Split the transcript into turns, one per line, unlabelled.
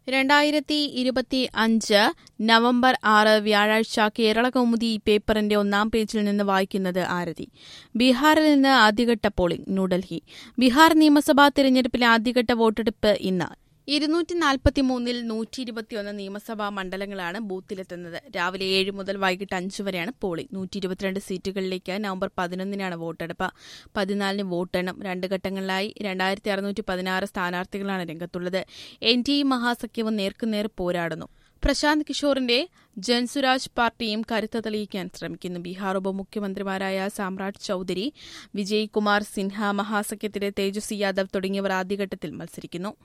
രണ്ടായിരത്തി ഇരുപത്തി അഞ്ച് നവംബർ ആറ് വ്യാഴാഴ്ച കേരള കൗമുദി പേപ്പറിന്റെ ഒന്നാം പേജിൽ നിന്ന് വായിക്കുന്നത് ആരതി ബീഹാറിൽ നിന്ന് ആദ്യഘട്ട പോളിംഗ് ന്യൂഡൽഹി ബീഹാർ നിയമസഭാ തെരഞ്ഞെടുപ്പിലെ ആദ്യഘട്ട വോട്ടെടുപ്പ് ഇന്ന് ഇരുന്നൂറ്റി നാൽപ്പത്തിമൂന്നിൽ നൂറ്റി ഇരുപത്തിയൊന്ന് നിയമസഭാ മണ്ഡലങ്ങളാണ് ബൂത്തിലെത്തുന്നത് രാവിലെ ഏഴ് മുതൽ വൈകിട്ട് അഞ്ച് വരെയാണ് പോളിംഗ് നൂറ്റി ഇരുപത്തിരണ്ട് സീറ്റുകളിലേക്ക് നവംബർ പതിനൊന്നിനാണ് വോട്ടെടുപ്പ് പതിനാലിന് വോട്ടെണ്ണം രണ്ട് ഘട്ടങ്ങളിലായി രണ്ടായിരത്തി അറുന്നൂറ്റി പതിനാറ് സ്ഥാനാർത്ഥികളാണ് രംഗത്തുള്ളത് എൻ ഡി എ മഹാസഖ്യവും നേർക്കുനേർ പോരാടുന്നു പ്രശാന്ത് കിഷോറിന്റെ ജൻസുരാജ് പാർട്ടിയും കരുത്ത് തെളിയിക്കാൻ ശ്രമിക്കുന്നു ബീഹാർ ഉപമുഖ്യമന്ത്രിമാരായ സാമ്രാജ് ചൌധരി വിജയ് കുമാർ സിൻഹ മഹാസഖ്യത്തിലെ തേജസ്വി യാദവ് തുടങ്ങിയവർ ആദ്യഘട്ടത്തിൽ മത്സരിക്കുന്നു